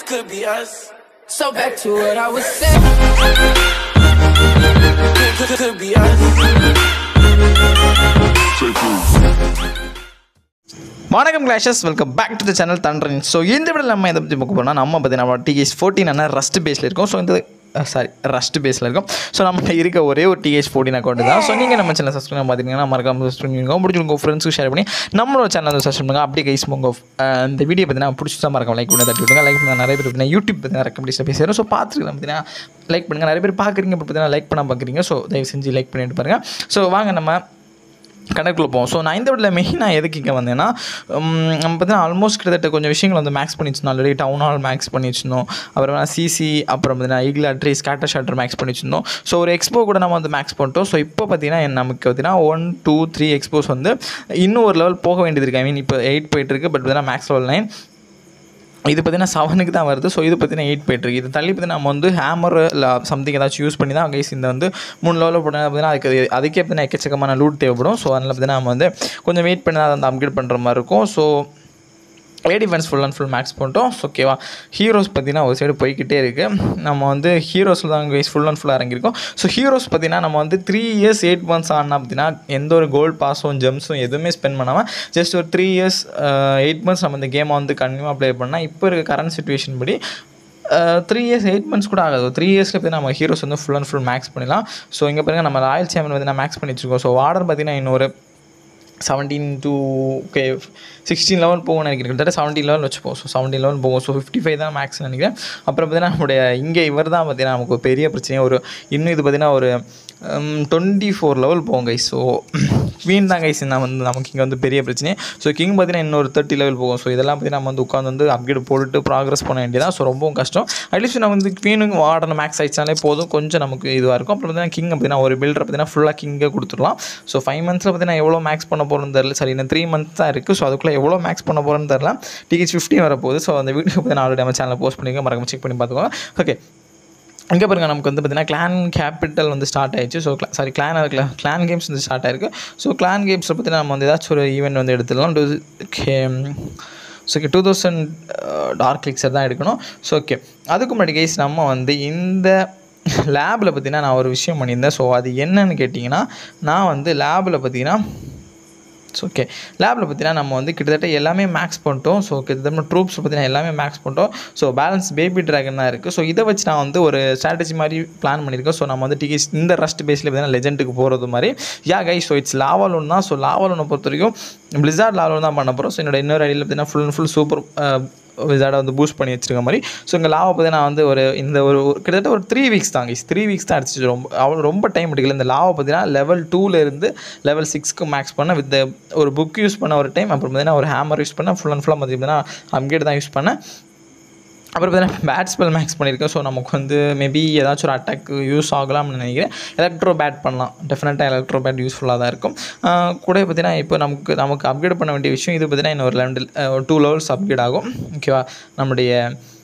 this could be us. So back to what I was saying. Could, could, could be us. வணக்கம் clashers welcome back to the channel தண்ட்ரன் so இந்த விட நம்ம எதை பற்றி பார்க்க போனால் நம்ம பார்த்தீங்கன்னா டிஹெச் ஃபோர்டீன் என்ன ரஸ்ட் பேஸில் இருக்கும் ஸோ இந்த சாரி ரஸ்ட் பேஸில் இருக்கும் ஸோ நம்ம இருக்க ஒரே ஒரு டிஹெச் ஃபோர்டீன் அக்கௌண்ட் தான் ஸோ நீங்கள் நம்ம சேனல் சப்ஸ்கிரைப் பார்த்தீங்கன்னா மறக்காம சப்ஸ்கிரைப் பண்ணிக்கோங்க பிடிச்சிருங்க ஃப்ரெண்ட்ஸுக்கு ஷேர் பண்ணி நம்மளோட சேனல் வந்து சப்ஸ்கிரைப் பண்ணுங்க அப்படியே கைஸ் உங்க அஹ், இந்த வீடியோ பார்த்தீங்கன்னா பிடிச்சா மறக்காம லைக் பண்ணி தட்டி விடுங்க லைக் பண்ண நிறைய பேர் பார்த்தீங்கன்னா யூடியூப் பார்த்தீங்கன்னா ரெக்கமெண்டேஷன் பேசுகிறோம் ஸோ பார்த்துருக்கலாம் பார்த்தீங்கன்னா லைக் பண்ணுங்கள் நிறைய பேர் பார்க்குறீங்க இப்போ பார்த்தீங்கன்னா லைக் பண்ண பார்க்குறீங்க ஸோ தயவு செஞ்சு லைக் பண்ணிட்டு பாருங்கள் ஸோ வாங்க நம்ம கணக்குள்ள போவோம் ஸோ நான் இந்த வீட்டில் மெயினாக எதுக்கு இங்கே வந்தேன்னா உம், நம்ம பார்த்தீங்கன்னா ஆல்மோஸ்ட் கிட்டத்தட்ட கொஞ்சம் விஷயங்கள் வந்து மேக்ஸ் பண்ணி வச்சிருந்தோம் ஆல்ரெடி டவுன் ஹால் மேக்ஸ் பண்ணி வச்சிருந்தோம் அப்புறம் சிசி அப்புறம் பார்த்தீங்கன்னா eagle artillery scatter shot max பண்ணி வச்சிருந்தோம் ஸோ ஒரு எக்ஸ்போ கூட நம்ம வந்து மேக்ஸ் பண்ணிட்டோம் ஸோ இப்போ பார்த்தீங்கன்னா என்ன நமக்கு பார்த்தீங்கன்னா ஒன் டூ த்ரீ எக்ஸ்போஸ் வந்து இன்னும் ஒரு லெவல் போக வேண்டியது இருக்குது ஐ மீன் இப்போ எயிட் போயிட்டு இருக்கு பட் பார்த்தீங்கன்னா மேக்ஸ் லெவல் நைன் இது பார்த்தீங்கன்னா செவனுக்கு தான் வருது ஸோ இது பார்த்தீங்கன்னா எயிட் போயிட்டுருக்கு இது தள்ளி பார்த்தீங்கன்னா நம்ம வந்து ஹேமர் இல்லை சம்திங் ஏதாச்சும் யூஸ் பண்ணி தான் கைஸ் இந்த வந்து மூணு லெவலில் போட்டோம்னா பார்த்தீங்கன்னா அதுக்கு அதுக்கே பார்த்தீங்கன்னா எக்கச்சக்கமான லூட் தேவைப்படும் ஸோ அதனால் பார்த்தீங்கன்னா நம்ம வந்து கொஞ்சம் வெயிட் பண்ணி தான் அதை வந்து அப்கிரேட் பண்ணுற மாதிரி இருக்கும் so air defence full and full max பண்ணிட்டோம் ஸோ ஓகேவா ஹீரோஸ் பார்த்தீங்கன்னா ஒரு சைடு போய்கிட்டே இருக்குது நம்ம வந்து ஹீரோஸில் தான் கைஸ் ஃபுல் அண்ட் ஃபுல்லாக இறங்கியிருக்கோம் ஸோ ஹீரோஸ் பார்த்தீங்கன்னா நம்ம வந்து த்ரீ இயர்ஸ் எயிட் மந்த்ஸ் ஆனால் பார்த்தீங்கன்னா எந்த ஒரு கோல்ட் பாஸும் ஜெம்ஸும் எதுவுமே ஸ்பெண்ட் பண்ணாமல் ஜஸ்ட் ஒரு த்ரீ இயர்ஸ் எயிட் மந்த்ஸ் நம்ம இந்த கேமை வந்து கண்டினியூவாக ப்ளே பண்ணால் இப்போ இருக்க கரண்ட் சுச்சுவேஷன் படி த்ரீ இயர்ஸ் எயிட் மந்த்ஸ் கூட ஆகாது த்ரீ இயர்ஸில் பார்த்து நம்ம ஹீரோஸ் வந்து ஃபுல் அண்ட் ஃபுல் மேக்ஸ் பண்ணிடலாம் ஸோ இங்கே பாருங்கள் நம்ம ராயல் சேமன் வந்து நான் மேக்ஸ் பண்ணி வச்சுருக்கோம் ஸோ வார்டர் பார்த்தீங்கன்னா இன்னொரு seventeen to okay sixteen level போகும்னு நினைக்கிறேன் கிட்டத்தட்ட செவன்டீன் லெவல் வச்சுப்போம் ஸோ செவன்டீன் லெவல் போகும் ஸோ ஃபிஃப்டி ஃபைவ் தான் மேக்ஸ் நினைக்கிறேன் அப்புறம் பார்த்தீங்கன்னா நம்முடைய இங்கே இவர் தான் பார்த்தீங்கன்னா நமக்கு ஒரு பெரிய பிரச்சனையே ஒரு இன்னும் இது பார்த்தீங்கன்னா ஒரு டுவெண்ட்டி ஃபோர் லெவல் போகும் கைஸ் ஸோ குவீன் தான் கைஸ் நான் வந்து நமக்கு இங்கே வந்து பெரிய பிரச்சனை ஸோ கிங் பார்த்தீங்கன்னா இன்னொரு தேர்ட்டி லெவல் போகும் ஸோ இதெல்லாம் பார்த்தீங்கன்னா நம்ம வந்து உட்காந்து வந்து அப்கிரேட் போட்டுட்டு ப்ராக்ரஸ் பண்ண வேண்டியதான் ஸோ ரொம்பவும் கஷ்டம் அட்லீஸ்ட் நம்ம வந்து குவீனுக்கு வார்டன் மேக்ஸ் ஆயிடுச்சாலே போதும் கொஞ்சம் நமக்கு இதுவாக இருக்கும் அப்புறம் பார்த்தீங்கன்னா கிங் பார்த்தீங்கன்னா ஒரு பில்டர் பார்த்தீங்கன்னா ஃபுல்லாக கிங்கே கொடுத்துடலாம் ஸோ ஃபைவ் மந்த்ஸில் பார்த்தீங்கன்னா எவ்வளோ மேக்ஸ் பண்ண போகிறோன்னு தெரில சரி இன்னும் த்ரீ மந்த்ஸ் தான் இருக்குது ஸோ அதுக்குள்ளே எவ்வளோ மேக்ஸ் பண்ண போகிறோன்னு தெரில டிஹெச் ஃபிஃப்டின் வரப்போகுது ஸோ அந்த வீடியோ பார்த்தீங்கன்னா ஆல்ரெடி நம்ம சேனலில் போஸ்ட் பண்ணிக்க மறக்காம செக் பண்ணி பார்த்துக்கோங்க ஓகே இங்கே பாருங்க நமக்கு வந்து பார்த்தீங்கன்னா கிளான் கேபிட்டல் வந்து ஸ்டார்ட் ஆயிடுச்சு ஸோ சாரி கிளான் இருக்கல கிளான் கேம்ஸ் வந்து ஸ்டார்ட் ஆயிருக்கு ஸோ கிளான் கேம்ஸில் பார்த்தீங்கன்னா நம்ம வந்து ஏதாச்சும் ஒரு ஈவெண்ட் வந்து எடுத்துடலாம் two so okay two thousand dark elixir தான் எடுக்கணும் ஸோ ஓகே அதுக்கு முன்னாடி கைஸ் நம்ம வந்து இந்த லேபில் பார்த்தீங்கன்னா நான் ஒரு விஷயம் பண்ணியிருந்தேன் ஸோ அது என்னன்னு கேட்டிங்கன்னா நான் வந்து லேபில் பார்த்தீங்கன்னா ஸோ ஓகே லேபில் பார்த்தீங்கன்னா நம்ம வந்து கிட்டத்தட்ட எல்லாமே மேக்ஸ் பண்ணிட்டோம் ஸோ கிட்டத்தட்ட ட்ரூப்ஸ் பார்த்தீங்கன்னா எல்லாமே மேக்ஸ் பண்ணிட்டோம் ஸோ பேலன்ஸ் பேபி ட்ராகன் தான் இருக்குது ஸோ இதை வச்சு நான் வந்து ஒரு ஸ்ட்ராட்டஜி மாதிரி பிளான் பண்ணியிருக்கேன் ஸோ நம்ம வந்து டிகிஸ் இந்த ரஸ்ட் பேஸில் பார்த்தீங்கன்னா லெஜெண்டுக்கு போகிறது மாதிரி யா கை ஸோ இட்ஸ் லாவலோன் தான் ஸோ லாவலோனை பொறுத்த வரைக்கும் பிளிசார்ட் லாவலோன் தான் பண்ண போகிறோம் ஸோ என்னோட இன்னொரு ஐடியில் பார்த்தீங்கன்னா ஃபுல் அண்ட் ஃபுல் சூப்பர் விசாடை வந்து பூஸ்ட் பண்ணி வச்சிருக்க மாதிரி ஸோ இங்கே லாவை பார்த்து நான் வந்து ஒரு இந்த ஒரு ஒரு- கிட்டத்தட்ட ஒரு த்ரீ வீக்ஸ் தாங்க த்ரீ வீக்ஸ் தான் அடிச்சிச்சு ரொம்ப அவ்வளோ ரொம்ப டைம் எடுக்கல இந்த லாவை பார்த்தீங்கன்னா லெவல் டூலேருந்து லெவல் சிக்ஸ்க்கு மேக்ஸ் பண்ண வித் ஒரு புக் யூஸ் பண்ண ஒரு டைம் அப்புறம் பார்த்தீங்கன்னா ஒரு ஹேமர் யூஸ் பண்ண ஃபுல் அண்ட் ஃபுல்லாக பார்த்தீங்கன்னா அப்கிரேட் தான் யூஸ் பண்ணேன் அப்புறம் பார்த்தீங்கன்னா பேட் ஸ்பெல் மேக்ஸ் பண்ணியிருக்கேன் ஸோ நமக்கு வந்து மேபி ஏதாச்சும் ஒரு அட்டாக் யூஸ் ஆகலாம்னு நினைக்கிறேன் எலக்ட்ரோ பேட் பண்ணலாம் டெஃபினட்டாக எலக்ட்ரோ பேட் யூஸ்ஃபுல்லாக தான் இருக்கும் ஆஹ் கூட பார்த்தீங்கன்னா இப்போ நமக்கு நமக்கு அப்கிரேட் பண்ண வேண்டிய விஷயம் இது பார்த்தீங்கன்னா இன்னொரு லெவல் டூ லெவல்ஸ் அப்கிரேட் ஆகும் ஓகேவா நம்முடைய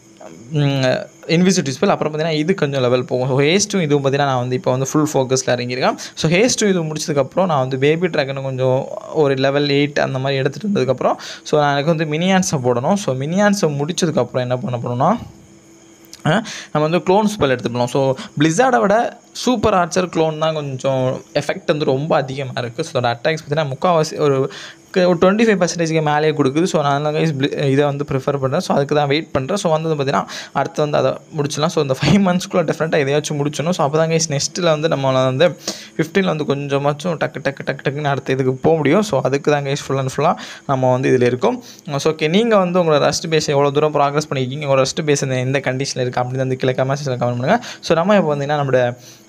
இன்விசிட்டி ஸ்பெல் அப்புறம் பார்த்தீங்கன்னா இது கொஞ்சம் லெவல் போகும் ஸோ ஹேஸ்ட்டும் இதுவும் பார்த்தீங்கன்னா நான் வந்து இப்போ வந்து ஃபுல் ஃபோக்கஸில் இறங்கியிருக்கேன் ஸோ ஹேஸ்ட்டும் இது முடிச்சதுக்கப்புறம் நான் வந்து பேபி ட்ராகன் கொஞ்சம் ஒரு லெவல் எயிட் அந்த மாதிரி எடுத்துகிட்டு வந்ததுக்கப்புறம் ஸோ நான் எனக்கு வந்து மினியான்ஸை போடணும் ஸோ மினியான்ஸை முடிச்சதுக்கப்புறம் என்ன பண்ண போகணும்னா அஹ் நம்ம வந்து க்ளோன் ஸ்பெல் எடுத்துக்கலாம் ஸோ பிளிஸார்டை விட சூப்பர் ஆர்ச்சர் க்ளோன் தான் கொஞ்சம் எஃபெக்ட் வந்து ரொம்ப அதிகமாக இருக்குது ஸோ அதோட அட்டாக்ஸ் பார்த்தீங்கன்னா முக்கால்வாசி ஒரு க- ஒரு டுவெண்ட்டி ஃபைவ் பர்சன்டேஜ்க்கு மேலேயே கொடுக்குது ஸோ நான் guys bli- இதை வந்து ப்ரிஃபர் பண்ணுறேன் ஸோ அதுக்கு தான் வெயிட் பண்ணுறேன் ஸோ வந்தது பார்த்தீங்கன்னா அடுத்து வந்து அதை முடிச்சிடலாம் ஸோ இந்த ஃபைவ் மந்த்ஸ்க்குள்ளே டிஃப்ரெண்ட்டாக எதையாச்சும் முடிச்சணும் ஸோ அப்போ தான் கைஸ் நெக்ஸ்ட்டில் வந்து நம்ம வந்து ஃபிஃப்டீனில் வந்து கொஞ்சமாச்சும் டக்கு டக்கு டக்கு டக்குன்னு அடுத்த இதுக்கு போக முடியும் ஸோ அதுக்கு தான் கைஸ் ஃபுல் அண்ட் ஃபுல்லாக நம்ம வந்து இதில் இருக்கோம் ஸோ ஓகே நீங்கள் வந்து உங்களோட ரஸ்ட் பேஸ் எவ்வளோ தூரம் ப்ராக்ரஸ் பண்ணியிருக்கீங்க உங்களோட ரஸ்ட் பேஸ் இந்த எந்த கண்டிஷனில் இருக்குது அப்படின்னு வந்து கீழே கமெண்ட்ஸில் கமெண்ட் பண்ணுங்கள் ஸோ நம்ம இப்போ வந்தீங்கன்னா நம்மளோட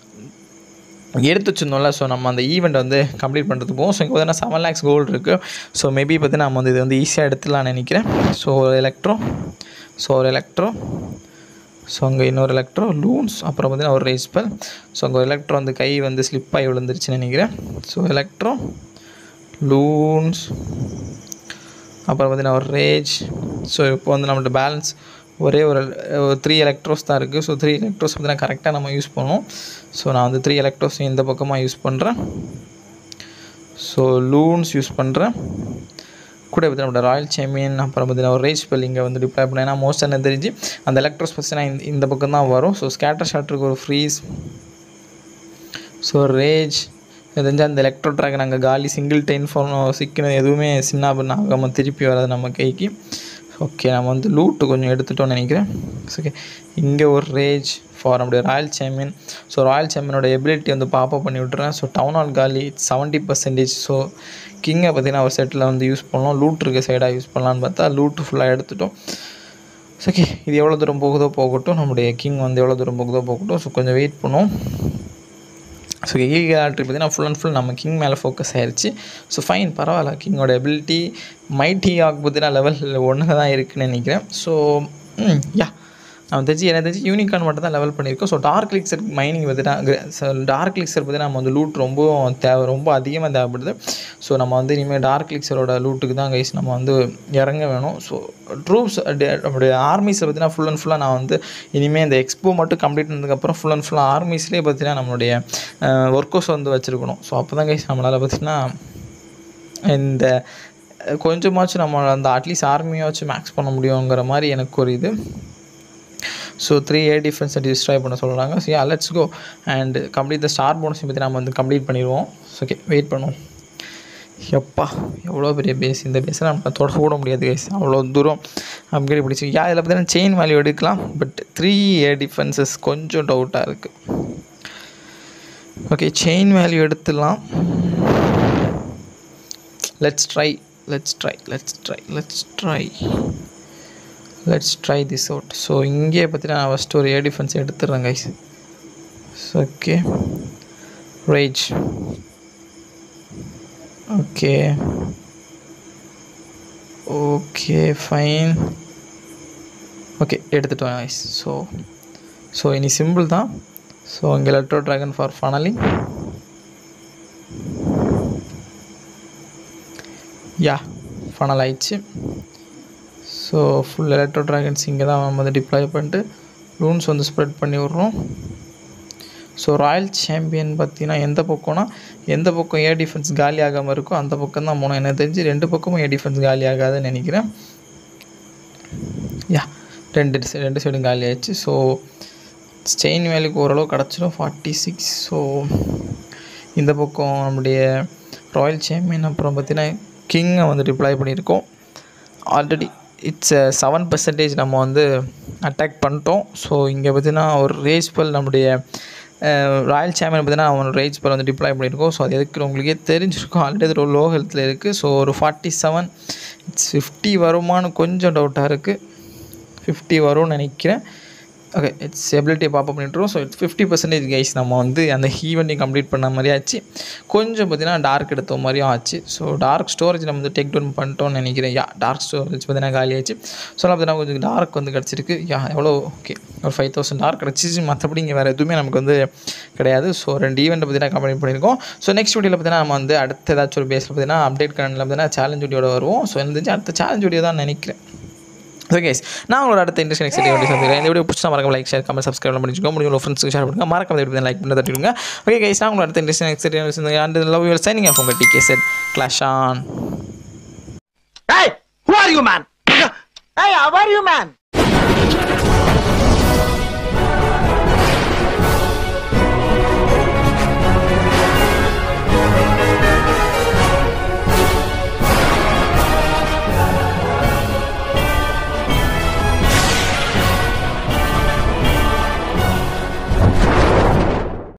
எடுத்து வச்சிருந்தோம்ல ஸோ நம்ம அந்த ஈவெண்ட் வந்து கம்ப்ளீட் பண்ணுறதுக்கு போகும் ஸோ இங்கே பார்த்தீங்கன்னா செவன் லேக்ஸ் கோல்டு இருக்குது ஸோ மேபி பார்த்தீங்கன்னா நம்ம வந்து இது வந்து ஈஸியாக எடுத்துடலாம்னு நினைக்கிறேன் ஸோ ஒரு எலக்ட்ரோ ஸோ ஒரு எலக்ட்ரோ ஸோ அங்கே இன்னொரு எலக்ட்ரோ லூன்ஸ் அப்புறம் பார்த்தீங்கன்னா ஒரு ரேஸ்பல் ஸோ அங்கே ஒரு எலக்ட்ரோ வந்து கை வந்து ஸ்லிப் ஆகி விழுந்துருச்சுன்னு நினைக்கிறேன் ஸோ எலக்ட்ரோ லூன்ஸ் அப்புறம் பார்த்தீங்கன்னா ஒரு ரேஜ் ஸோ இப்போ வந்து நம்மள்ட்ட பேலன்ஸ் ஒரே ஒரு த்ரீ எலக்ட்ரோஸ் தான் இருக்குது ஸோ த்ரீ எலக்ட்ரோஸ் பார்த்தீங்கன்னா கரெக்டாக நம்ம யூஸ் பண்ணுவோம் ஸோ நான் வந்து த்ரீ எலக்ட்ரோஸ் இந்த பக்கமாக யூஸ் பண்ணுறேன் ஸோ லூன்ஸ் யூஸ் பண்ணுறேன் கூட பார்த்தீங்கன்னா நம்மளோட ராயல் சேமியன் அப்புறம் பார்த்தீங்கன்னா ஒரு ரேஜ் ஸ்பெல் இங்கே வந்து டிப்ளை பண்ணேன் ஏன்னா மோஸ்ட் என்ன தெரிஞ்சு அந்த எலக்ட்ரோஸ் பார்த்தீங்கன்னா இந்த இந்த பக்கம் தான் வரும் ஸோ ஸ்கேட்டர் ஷாட்ருக்கு ஒரு ஃப்ரீஸ் ஸோ ரேஜ் தெரிஞ்சு அந்த எலக்ட்ரோ ட்ராகன் அங்கே காலி சிங்கிள் டென் ஃபோன் சிக்கினது எதுவுமே சின்ன பண்ண ஆகாமல் திருப்பி வராது நம்ம கைக்கு ஓகே நம்ம வந்து லூட்டு கொஞ்சம் எடுத்துட்டோம்னு நினைக்கிறேன் ஓகே இங்கே ஒரு ரேஜ் ஃபார் நம்முடைய ராயல் சாம்பியன் ஸோ ராயல் சாம்பியனோட எபிலிட்டி வந்து பாப்பப் பண்ணி விட்டுறேன் ஸோ டவுன் ஹால் காலி செவன்ட்டி பர்சன்டேஜ் ஸோ கிங்கை பார்த்தீங்கன்னா ஒரு செட்டில் வந்து யூஸ் பண்ணலாம் லூட் இருக்க சைடாக யூஸ் பண்ணலான்னு பார்த்தா லூட்டு ஃபுல்லாக எடுத்துட்டோம் ஓகே இது எவ்வளோ தூரம் போகுதோ போகட்டும் நம்முடைய கிங் வந்து எவ்வளோ தூரம் போகுதோ போகட்டும் ஸோ கொஞ்சம் வெயிட் பண்ணுவோம் ஸோ ஈகே ஆட்ரி பார்த்தீங்கன்னா ஃபுல் அண்ட் ஃபுல் நம்ம கிங் மேலே ஃபோக்கஸ் ஆயிடுச்சு ஸோ ஃபைன் பரவாயில்ல கிங்கோட எபிலிட்டி மைட்டி ஆக் பார்த்தீங்கன்னா லெவல் ஒன்று தான் இருக்குன்னு நினைக்கிறேன் ஸோ ம் யா நம்ம தெரிஞ்சு எனக்கு தெரிஞ்சு யூனிகான் மட்டும் தான் லெவல் பண்ணியிருக்கோம் ஸோ டார்க் லிக்ஸர் மைனிங் பார்த்தீங்கன்னா டார்க் லிக்ஸர் பார்த்தீங்கன்னா நம்ம வந்து லூட் ரொம்ப தேவை ரொம்ப அதிகமாக தேவைப்படுது ஸோ நம்ம வந்து இனிமேல் டார்க் லிக்ஸரோட லூட்டுக்கு தான் கைஸ் நம்ம வந்து இறங்க வேணும் ஸோ ட்ரூப்ஸ் நம்மளுடைய ஆர்மிஸில் பார்த்தீங்கன்னா ஃபுல் அண்ட் ஃபுல்லாக நான் வந்து இனிமேல் இந்த எக்ஸ்போ மட்டும் கம்ப்ளீட் பண்ணதுக்கப்புறம் ஃபுல் அண்ட் ஃபுல்லாக ஆர்மிஸ்லேயே பார்த்தீங்கன்னா நம்மளுடைய ஒர்க்கர்ஸ் வந்து வச்சுருக்கணும் ஸோ அப்போ தான் கைஸ் நம்மளால் பார்த்தீங்கன்னா இந்த கொஞ்சமாச்சும் நம்ம அந்த அட்லீஸ்ட் ஆர்மியாச்சும் மேக்ஸ் பண்ண முடியுங்கிற மாதிரி எனக்கு ஒரு இது ஸோ த்ரீ ஏ டிஃபென்ஸை டிஸ்ட்ராய் பண்ண சொல்கிறாங்க so yeah let's go and complete the star bonus பற்றி நம்ம வந்து கம்ப்ளீட் பண்ணிடுவோம் ஓகே வெயிட் பண்ணுவோம் எப்பா எவ்வளோ பெரிய பேஸ் இந்த பேஸை நம்ம தொட கூட முடியாது கேஸ் அவ்வளோ தூரம் அப்கிரேட் பிடிச்சி யா இதில் பார்த்தீங்கன்னா செயின் வேல்யூ எடுக்கலாம் பட் த்ரீ ஏ டிஃபென்சஸ் கொஞ்சம் டவுட்டாக இருக்குது ஓகே செயின் வேல்யூ எடுத்துடலாம் let's try let's try let's try let's try let's try this out so இங்கே பார்த்தீங்கன்னா நான் ஃபஸ்ட்டு ஒரு ஏ டிஃபென்ஸ் எடுத்துடுறேன் guys okay rage okay okay fine okay எடுத்துட்டோம் கைஸ் ஸோ ஸோ இனி சிம்பிள் தான் ஸோ இங்கே electro dragon for funnelling yeah funnel ஆயிடுச்சு ஸோ ஃபுல் எலக்ட்ரோ ட்ராகன்ஸ் இங்கே தான் நம்ம வந்து டிப்ளாய் பண்ணிட்டு ரூன்ஸ் வந்து ஸ்ப்ரெட் பண்ணி விட்றோம் ஸோ ராயல் சாம்பியன் பார்த்தீங்கன்னா எந்த பக்கம்னா எந்த பக்கம் ஏர் டிஃபென்ஸ் காலி ஆகாமல் இருக்கோ அந்த பக்கம் தான் போனோம் எனக்கு தெரிஞ்சு ரெண்டு பக்கமும் ஏர் டிஃபென்ஸ் காலி ஆகாதுன்னு நினைக்கிறேன் யா ரெண்டு சை- ரெண்டு சைடும் காலி ஆயிடுச்சு ஸோ ஸ்டெயின் வேலைக்கு ஓரளவு கிடச்சிடும் ஃபார்ட்டி சிக்ஸ் ஸோ இந்த பக்கம் நம்முடைய ராயல் சாம்பியன் அப்புறம் பார்த்தீங்கன்னா கிங்கை வந்து டிப்ளாய் பண்ணியிருக்கோம் ஆல்ரெடி இட்ஸ் செவன் பர்சன்டேஜ் நம்ம வந்து அட்டாக் பண்ணிட்டோம் ஸோ இங்கே பார்த்தீங்கன்னா ஒரு ரேஸ் பல் நம்முடைய ராயல் சாம்பியன் பார்த்தீங்கன்னா அவன் ரேஜ் பல் வந்து டிப்ளாய் பண்ணியிருக்கோம் ஸோ அது எதுக்கு உங்களுக்கே தெரிஞ்சிருக்கும் ஆல்ரெடி அது ஒரு லோ ஹெல்த்தில் இருக்குது ஸோ ஒரு ஃபார்ட்டி செவன் இட்ஸ் ஃபிஃப்டி வருமானு கொஞ்சம் டவுட்டாக இருக்குது ஃபிஃப்டி வரும்னு நினைக்கிறேன் ஓகே இட்ஸ் எபிலிட்டியை பாப்பா பண்ணிட்டுருவோம் so it's fifty percentage guys நம்ம வந்து அந்த ஈவெண்ட்டையும் கம்ப்ளீட் பண்ண மாதிரி ஆச்சு கொஞ்சம் பார்த்தீங்கன்னா டார்க் எடுத்த மாதிரியும் ஆச்சு ஸோ டார்க் ஸ்டோரேஜ் நம்ம வந்து டேக் டவுன் பண்ணிட்டோம்னு நினைக்கிறேன் யா டார்க் ஸ்டோரேஜ் பார்த்தீங்கன்னா காலி ஆச்சு ஸோ பார்த்தீங்கன்னா கொஞ்சம் டார்க் வந்து கிடச்சிருக்கு யா எவ்வளோ ஓகே ஒரு ஃபைவ் தௌசண்ட் டார்க் கிடச்சிச்சு மற்றபடி இங்கே வேறு எதுவுமே நமக்கு வந்து கிடையாது ஸோ ரெண்டு ஈவெண்ட்டை பார்த்தீங்கன்னா கம்ப்ளீட் பண்ணியிருக்கோம் ஸோ நெக்ஸ்ட் வீடியோவில் பார்த்தீங்கன்னா நம்ம வந்து அடுத்த ஏதாச்சும் ஒரு பேஸில் பார்த்தீங்கன்னா அப்டேட் கரண்டில் பார்த்தீங்கன்னா சேலஞ்ச் வீடியோட வருவோம் ஸோ எனக்கு தெரிஞ்சு அடுத்த சேலஞ்ச் வீடியோ தான் நினைக்கிறேன் ஸோ கேஸ் நான் உங்களோட அடுத்த இன்ட்ரெஸ்ட் நெக்ஸ்ட் வீடியோ சந்திக்கிறேன் இந்த வீடியோ பிடிச்சா மறக்காம லைக் ஷேர் கமெண்ட் சப்ஸ்கிரைப் பண்ணிச்சுக்கோ முடியும் உங்கள் ஃப்ரெண்ட்ஸுக்கு ஷேர் பண்ணுங்க மறக்காம வீடியோ லைக் பண்ணி தட்டிடுங்க ஓகே கைஸ் நான் உங்களோட அடுத்த interest next and love your signing off உங்கள் D K set clash on Hey, who are you, man? Hey, how are you, man?